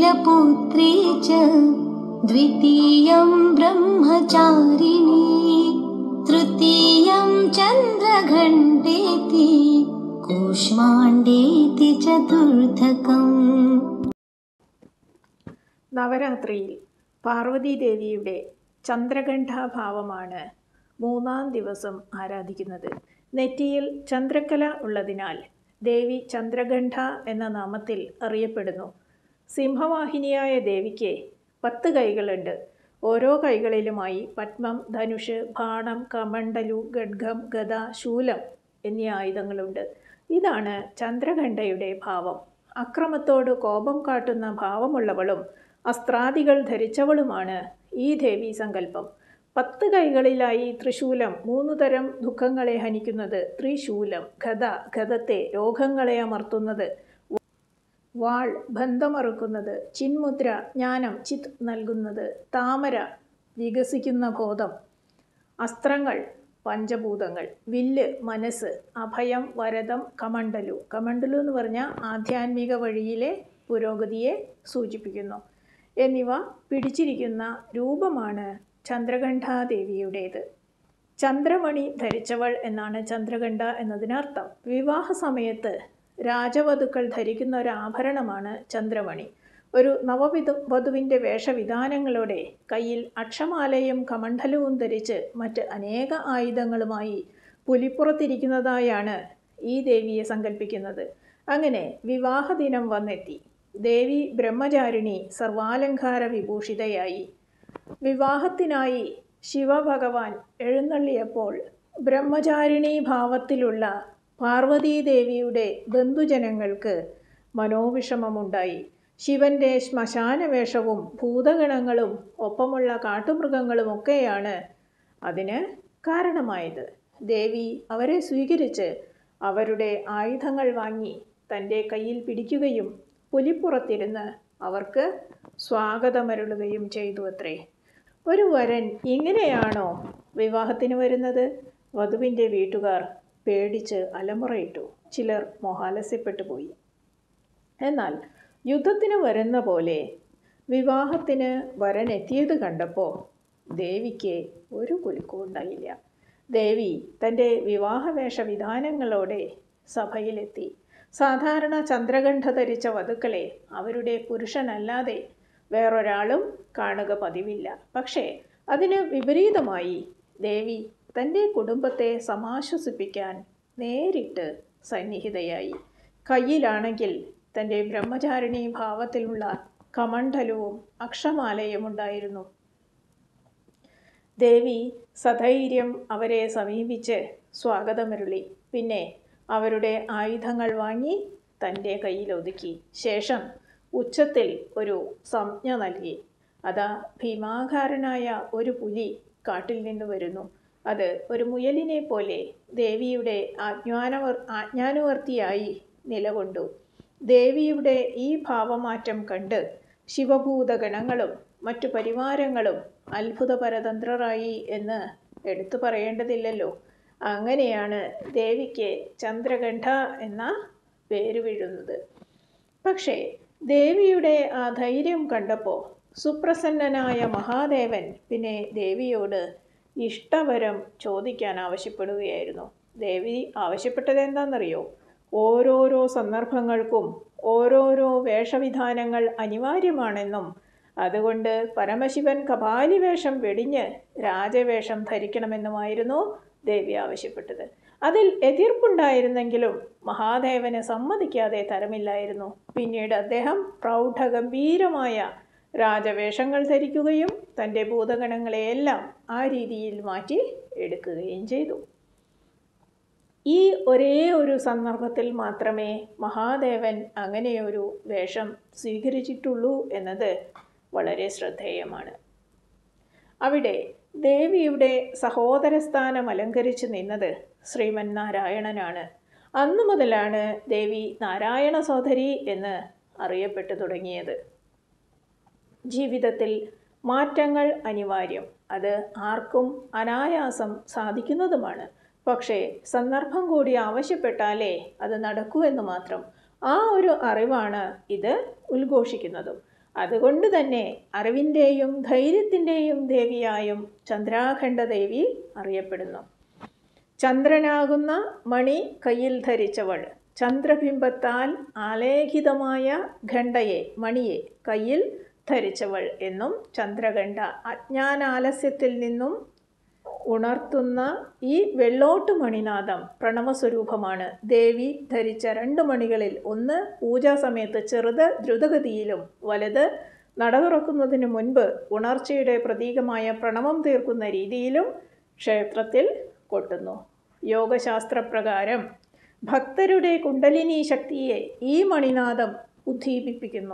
पुत्री च द्वितीयं ब्रह्मचारिणी तृतीयं चन्द्रघण्टेति कूष्माण्डेति चतुर्थकम् നവരാത്രിയിൽ പാർവതീദേവിയുടെ ചന്ദ്രഗണ്ഠാഭാവമാണ് മൂന്നാം ദിവസം ആരാധിക്കുന്നത് നെറ്റിയിൽ ചന്ദ്രക്കല ഉള്ളതിനാൽ ദേവി ചന്ദ്രഗണ്ഠ എന്ന നാമത്തിൽ അറിയപ്പെടുന്നു സിംഹവാഹിനിയായ ദേവിക്ക് പത്ത് കൈകളുണ്ട് ഓരോ കൈകളിലുമായി പത്മം ധനുഷ് ബാണം കമണ്ടലു ഗഡ്ഗം ഗദ ശൂലം എന്നീ ആയുധങ്ങളുണ്ട് ഇതാണ് ചന്ദ്രഗണ്ഠയുടെ ഭാവം അക്രമത്തോട് കോപം കാട്ടുന്ന ഭാവമുള്ളവളും അസ്ത്രാദികൾ ധരിച്ചവളുമാണ് ഈ ദേവീ സങ്കല്പം പത്ത് കൈകളിലായി ത്രിശൂലം മൂന്നു തരം ദുഃഖങ്ങളെ ഹനിക്കുന്നത് ത്രിശൂലം ഗത ഗതത്തെ രോഗങ്ങളെ അമർത്തുന്നത് വാൾ ബന്ധമറുക്കുന്നത് ചിന്മുദ്ര ജ്ഞാനം ചിത് നൽകുന്നത് താമര വികസിക്കുന്ന ബോധം അസ്ത്രങ്ങൾ പഞ്ചഭൂതങ്ങൾ വില്ല് മനസ്സ് അഭയം വരദം കമണ്ടലു കമണ്ടലു എന്ന് പറഞ്ഞാൽ ആധ്യാത്മിക വഴിയിലെ പുരോഗതിയെ സൂചിപ്പിക്കുന്നു എന്നിവ പിടിച്ചിരിക്കുന്ന രൂപമാണ് ചന്ദ്രകണ്ഠാദേവിയുടേത് ചന്ദ്രമണി ധരിച്ചവൾ എന്നാണ് ചന്ദ്രകണ്ഠ എന്നതിനർത്ഥം വിവാഹ സമയത്ത് രാജവധുക്കൾ ധരിക്കുന്ന ഒരു ആഭരണമാണ് ചന്ദ്രമണി ഒരു നവവിധു വധുവിൻ്റെ വേഷവിധാനങ്ങളോടെ കയ്യിൽ അക്ഷമാലയും കമണ്ഡലവും ധരിച്ച് മറ്റ് അനേക ആയുധങ്ങളുമായി പുലിപ്പുറത്തിരിക്കുന്നതായാണ് ഈ ദേവിയെ സങ്കല്പിക്കുന്നത് അങ്ങനെ വിവാഹദിനം വന്നെത്തി ദേവി ബ്രഹ്മചാരിണി സർവാലങ്കാര വിഭൂഷിതയായി വിവാഹത്തിനായി ശിവഭഗവാൻ എഴുന്നള്ളിയപ്പോൾ ബ്രഹ്മചാരിണി ഭാവത്തിലുള്ള പാർവതീദേവിയുടെ ബന്ധുജനങ്ങൾക്ക് മനോവിഷമമുണ്ടായി ശിവന്റെ ശ്മശാന വേഷവും ഭൂതഗണങ്ങളും ഒപ്പമുള്ള കാട്ടുമൃഗങ്ങളുമൊക്കെയാണ് അതിന് കാരണമായത് ദേവി അവരെ സ്വീകരിച്ച് അവരുടെ ആയുധങ്ങൾ വാങ്ങി തൻ്റെ കയ്യിൽ പിടിക്കുകയും പുലിപ്പുറത്തിരുന്ന് അവർക്ക് സ്വാഗതമരുളുകയും ചെയ്തു അത്രേ ഒരു വരൻ ഇങ്ങനെയാണോ വിവാഹത്തിന് വരുന്നത് വധുവിൻ്റെ വീട്ടുകാർ പേടിച്ച് അലമുറയിട്ടു ചിലർ മോഹാലസ്യപ്പെട്ടു പോയി എന്നാൽ യുദ്ധത്തിന് വരുന്ന പോലെ വിവാഹത്തിന് വരൻ എത്തിയത് കണ്ടപ്പോൾ ദേവിക്ക് ഒരു കുലുക്കവും ഉണ്ടായില്ല ദേവി തൻ്റെ വിവാഹവേഷ വിധാനങ്ങളോടെ സഭയിലെത്തി സാധാരണ ചന്ദ്രഗണ്ഠ ധരിച്ച വധുക്കളെ അവരുടെ പുരുഷനല്ലാതെ വേറൊരാളും കാണുക പതിവില്ല പക്ഷേ അതിന് വിപരീതമായി ദേവി തൻ്റെ കുടുംബത്തെ സമാശ്വസിപ്പിക്കാൻ നേരിട്ട് സന്നിഹിതയായി കയ്യിലാണെങ്കിൽ തൻ്റെ ബ്രഹ്മചാരിണി ഭാവത്തിലുള്ള കമണ്ഡലവും അക്ഷമാലയും ഉണ്ടായിരുന്നു ദേവി സധൈര്യം അവരെ സമീപിച്ച് സ്വാഗതമരുളി പിന്നെ അവരുടെ ആയുധങ്ങൾ വാങ്ങി തൻ്റെ കയ്യിൽ ഒതുക്കി ശേഷം ഉച്ചത്തിൽ ഒരു സംജ്ഞ നൽകി അതാ ഭീമാകാരനായ ഒരു പുലി കാട്ടിൽ നിന്ന് വരുന്നു അത് ഒരു മുയലിനെ പോലെ ദേവിയുടെ ആജ്ഞാനവർ ആജ്ഞാനുവർത്തിയായി നിലകൊണ്ടു ദേവിയുടെ ഈ ഭാവമാറ്റം കണ്ട് ശിവഭൂതഗണങ്ങളും മറ്റു പരിവാരങ്ങളും അത്ഭുത പരതന്ത്രരായി എന്ന് എടുത്തു പറയേണ്ടതില്ലല്ലോ അങ്ങനെയാണ് ദേവിക്ക് ചന്ദ്രകണ്ഠ എന്ന പേര് വീഴുന്നത് പക്ഷേ ദേവിയുടെ ആ ധൈര്യം കണ്ടപ്പോൾ സുപ്രസന്നനായ മഹാദേവൻ പിന്നെ ദേവിയോട് ഇഷ്ടവരം ചോദിക്കാൻ ആവശ്യപ്പെടുകയായിരുന്നു ദേവി ആവശ്യപ്പെട്ടത് എന്താണെന്നറിയോ ഓരോരോ സന്ദർഭങ്ങൾക്കും ഓരോരോ വേഷവിധാനങ്ങൾ അനിവാര്യമാണെന്നും അതുകൊണ്ട് പരമശിവൻ കപാലി വേഷം വെടിഞ്ഞ് രാജവേഷം ധരിക്കണമെന്നുമായിരുന്നു ദേവി ആവശ്യപ്പെട്ടത് അതിൽ എതിർപ്പുണ്ടായിരുന്നെങ്കിലും മഹാദേവന് സമ്മതിക്കാതെ തരമില്ലായിരുന്നു പിന്നീട് അദ്ദേഹം പ്രൗഢഗംഭീരമായ രാജവേഷങ്ങൾ ധരിക്കുകയും തൻ്റെ ഭൂതഗണങ്ങളെയെല്ലാം ആ രീതിയിൽ മാറ്റി എടുക്കുകയും ചെയ്തു ഈ ഒരേ ഒരു സന്ദർഭത്തിൽ മാത്രമേ മഹാദേവൻ അങ്ങനെയൊരു വേഷം സ്വീകരിച്ചിട്ടുള്ളൂ എന്നത് വളരെ ശ്രദ്ധേയമാണ് അവിടെ ദേവിയുടെ സഹോദരസ്ഥാനം അലങ്കരിച്ച് നിന്നത് ശ്രീമൻ നാരായണനാണ് അന്നു മുതലാണ് ദേവി നാരായണ സോദരി എന്ന് അറിയപ്പെട്ടു തുടങ്ങിയത് ജീവിതത്തിൽ മാറ്റങ്ങൾ അനിവാര്യം അത് ആർക്കും അനായാസം സാധിക്കുന്നതുമാണ് പക്ഷേ സന്ദർഭം കൂടി ആവശ്യപ്പെട്ടാലേ അത് നടക്കൂ എന്ന് മാത്രം ആ ഒരു അറിവാണ് ഇത് ഉദ്ഘോഷിക്കുന്നതും അതുകൊണ്ട് തന്നെ അറിവിൻ്റെയും ധൈര്യത്തിൻ്റെയും ദേവിയായും ചന്ദ്രാഖണ്ഡ ദേവി അറിയപ്പെടുന്നു ചന്ദ്രനാകുന്ന മണി കയ്യിൽ ധരിച്ചവൾ ചന്ദ്രബിംബത്താൽ ആലേഖിതമായ ഖണ്ഡയെ മണിയെ കയ്യിൽ ധരിച്ചവൾ എന്നും ചന്ദ്രഖണ്ഡ അജ്ഞാനാലസ്യത്തിൽ നിന്നും ഉണർത്തുന്ന ഈ വെള്ളോട്ട് മണിനാദം പ്രണവസ്വരൂപമാണ് ദേവി ധരിച്ച രണ്ട് മണികളിൽ ഒന്ന് പൂജാ സമയത്ത് ചെറുത് ദ്രുതഗതിയിലും വലത് നട തുറക്കുന്നതിന് മുൻപ് ഉണർച്ചയുടെ പ്രതീകമായ പ്രണവം തീർക്കുന്ന രീതിയിലും ക്ഷേത്രത്തിൽ കൊട്ടുന്നു യോഗശാസ്ത്രപ്രകാരം ഭക്തരുടെ കുണ്ടലിനി ശക്തിയെ ഈ മണിനാദം ഉദ്ദീപിപ്പിക്കുന്നു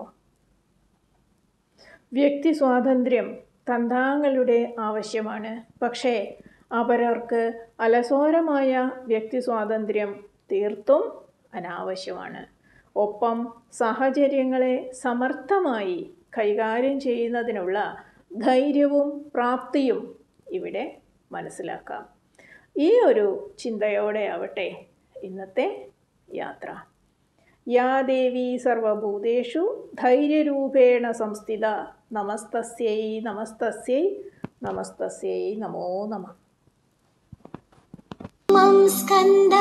വ്യക്തി സ്വാതന്ത്ര്യം തന്താങ്ങളുടെ ആവശ്യമാണ് പക്ഷേ അപരർക്ക് അലസോരമായ വ്യക്തി സ്വാതന്ത്ര്യം തീർത്തും അനാവശ്യമാണ് ഒപ്പം സാഹചര്യങ്ങളെ സമർത്ഥമായി കൈകാര്യം ചെയ്യുന്നതിനുള്ള ധൈര്യവും പ്രാപ്തിയും ഇവിടെ മനസ്സിലാക്കാം ഈ ഒരു ചിന്തയോടെ ആവട്ടെ ഇന്നത്തെ യാത്ര യാ ദേവി സർവഭൂതേഷു ധൈര്യരൂപേണ സംസ്ഥിത നമസ്തസ്യൈ നമസ്തസ്യൈ നമസ്തസ്യൈ നമോ നമ मम स्कन्द